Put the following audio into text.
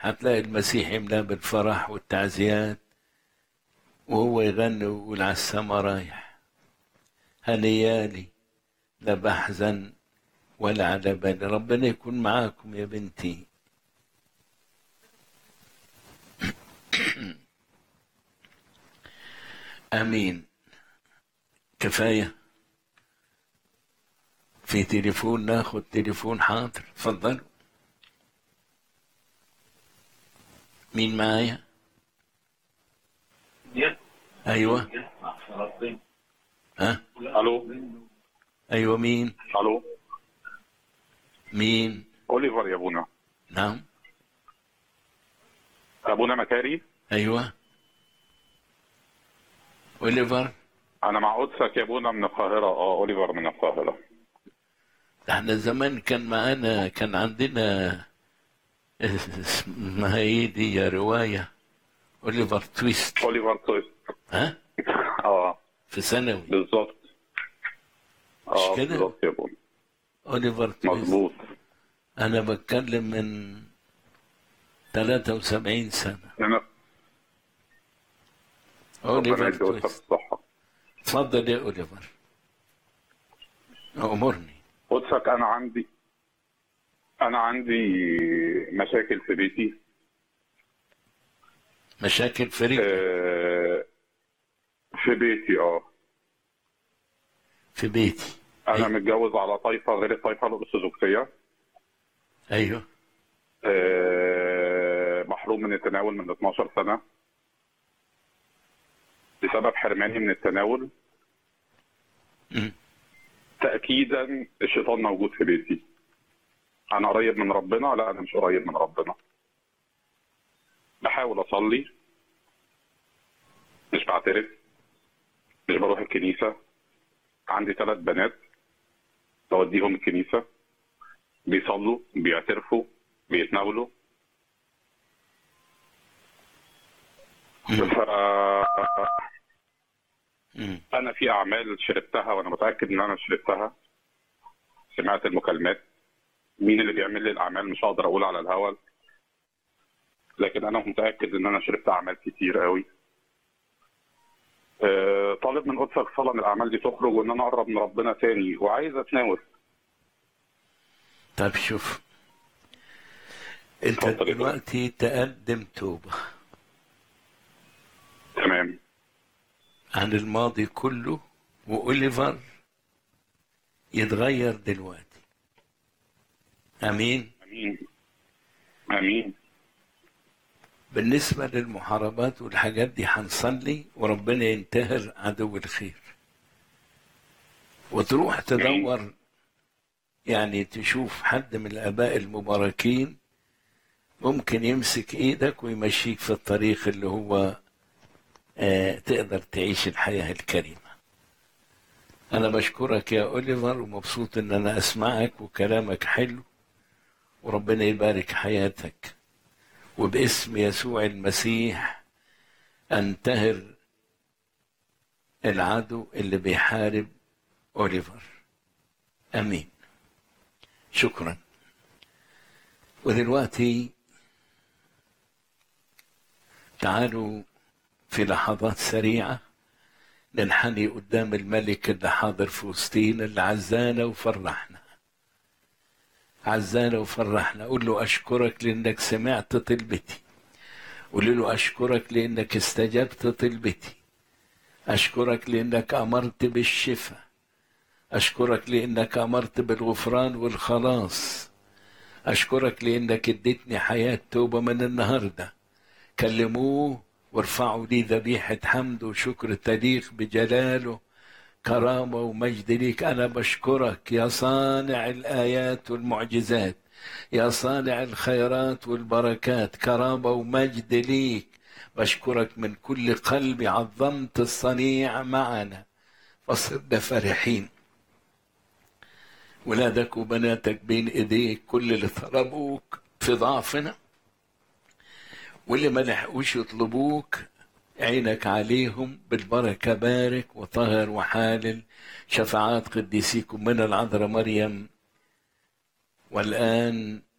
هتلاقي المسيح يملاه بالفرح والتعزيات وهو يغني ويقول على السما رايح هنيالي لا بحزن ولا على بالي ربنا يكون معاكم يا بنتي امين كفايه في تليفون ناخد تليفون حاضر اتفضلوا مين معايا ايوه ها الو ايوه مين الو مين اوليفر يا ابونا نعم ابونا مكاري ايوه اوليفر انا مع قدسك يا ابونا من القاهره اه اوليفر من القاهره احنا زمان كان معانا كان عندنا اسمها ايه دي يا روايه اوليفر تويست اوليفر تويست ها اه في ثانوي بالظبط اه مش كده؟ بالظبط يا ابونا اوليفر تويست مظبوط انا بتكلم من 73 سنه انا ربنا اوليفر يدي قدسك تويست الصحه اتفضل يا اوليفر امرني قدسك انا عندي انا عندي مشاكل في بيتي مشاكل فريق آه، في بيتي اه في بيتي انا أيوة. متجوز على طائفه غير الطائفه الارثوذكسيه ايوه آه، محروم من التناول من 12 سنة بسبب حرماني من التناول مم. تأكيدا الشيطان موجود في بيتي أنا قريب من ربنا لا أنا مش قريب من ربنا بحاول أصلي مش بعترف مش بروح الكنيسة عندي ثلاث بنات بوديهم الكنيسة بيصلوا بيعترفوا بيتناولوا ف... مم. انا في اعمال شربتها وانا متاكد ان انا شربتها سمعت المكالمات مين اللي بيعمل لي الاعمال مش هقدر اقول على الهوا لكن انا متاكد ان انا شربت اعمال كتير قوي آه، طالب من قدسك صلاه ان الاعمال دي تخرج وان انا اقرب من ربنا تاني وعايز اتناول طيب شوف انت اتفضل يا دلوقتي تقدم توبه تمام عن الماضي كله واوليفر يتغير دلوقتي امين امين امين بالنسبه للمحاربات والحاجات دي هنصلي وربنا ينتهر عدو الخير وتروح تدور يعني تشوف حد من الاباء المباركين ممكن يمسك ايدك ويمشيك في الطريق اللي هو آه تقدر تعيش الحياه الكريمه انا بشكرك يا اوليفر ومبسوط ان انا اسمعك وكلامك حلو وربنا يبارك حياتك وباسم يسوع المسيح انتهر العدو اللي بيحارب اوليفر امين شكرا ودلوقتي تعالوا في لحظات سريعه ننحني قدام الملك اللي حاضر في وسطينا اللي عزانا وفرحنا عزانا وفرحنا قول له أشكرك لأنك سمعت طلبتي قول له أشكرك لأنك استجبت طلبتي أشكرك لأنك أمرت بالشفاء أشكرك لأنك أمرت بالغفران والخلاص أشكرك لأنك اديتني حياة توبة من النهاردة كلموه وارفعوا لي ذبيحة حمد وشكر تليق بجلاله كرامة ومجد ليك أنا بشكرك يا صانع الآيات والمعجزات يا صانع الخيرات والبركات كرامة ومجد ليك بشكرك من كل قلبي عظمت الصنيع معنا فصرنا فرحين ولادك وبناتك بين ايديك كل اللي طلبوك في ضعفنا واللي ما لحقوش يطلبوك عينك عليهم بالبركة بارك وطهر وحالل شفاعات قديسيكم من العذراء مريم والآن